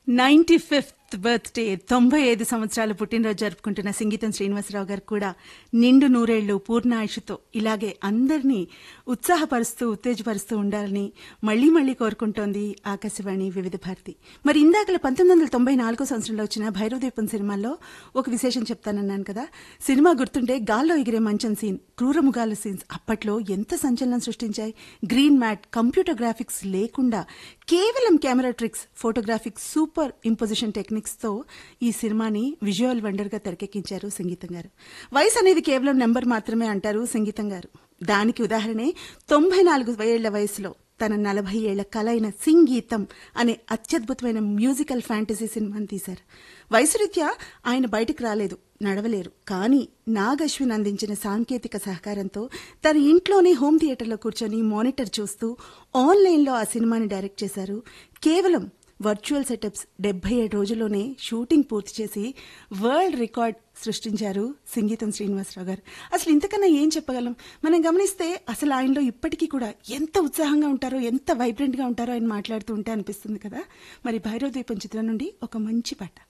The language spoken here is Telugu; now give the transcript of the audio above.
నైన్టీ ఫిఫ్త్ బర్త్డే తొంభై ఐదు సంవత్సరాలు పుట్టినరోజు జరుపుకుంటున్న సంగీతం శ్రీనివాసరావు గారు కూడా నిండు నూరేళ్లు పూర్ణ ఆయుషుతో ఇలాగే అందరినీ ఉత్సాహపరుస్తూ ఉత్తేజపరుస్తూ ఉండాలని మళ్లీ మళ్లీ కోరుకుంటోంది ఆకాశవాణి వివిధ భారతి మరి ఇందాకల పంతొమ్మిది వందల తొంభై నాలుగో సంవత్సరంలో వచ్చిన భైరవదీపం సినిమాలో ఒక విశేషం చెప్తానన్నాను కదా సినిమా గుర్తుంటే గాల్లో ఎగిరే మంచం సీన్ క్రూరముగాల సీన్స్ అప్పట్లో ఎంత సంచలనం సృష్టించాయి గ్రీన్ మ్యాట్ కంప్యూటర్ గ్రాఫిక్స్ లేకుండా కేవలం camera tricks photographic superimposition techniques తో ఈ సినిమాని విజువల్ వండర్ గా తెరకెక్కించారు సంగీతం గారు వయసు అనేది కేవలం నెంబర్ మాత్రమే అంటారు సంగీతం గారు దానికి ఉదాహరణే తొంభై నాలుగు ఏళ్ల వయసులో తన నలభై ఏళ్ల కల అయిన సంగీతం అనే అత్యద్భుతమైన మ్యూజికల్ ఫ్యాంటసీ సినిమాని తీశారు వయసురీత్యా ఆయన బయటకు రాలేదు నడవలేరు కానీ నాగ్ అశ్విన్ అందించిన సాంకేతిక సహకారంతో తన ఇంట్లోనే హోమ్ థియేటర్లో కూర్చొని మానిటర్ చూస్తూ ఆన్లైన్లో ఆ సినిమాని డైరెక్ట్ చేశారు కేవలం వర్చువల్ సెటప్స్ డెబ్బై ఏడు రోజుల్లోనే షూటింగ్ పూర్తి చేసి వరల్డ్ రికార్డ్ సృష్టించారు సంగీతం శ్రీనివాసరావు గారు అసలు ఇంతకన్నా ఏం చెప్పగలం మనం గమనిస్తే అసలు ఆయనలో ఇప్పటికీ కూడా ఎంత ఉత్సాహంగా ఉంటారో ఎంత వైబ్రెంట్ గా ఉంటారో ఆయన మాట్లాడుతూ ఉంటే అనిపిస్తుంది కదా మరి భైరవ ద్వీపం చిత్రం నుండి ఒక మంచి పాట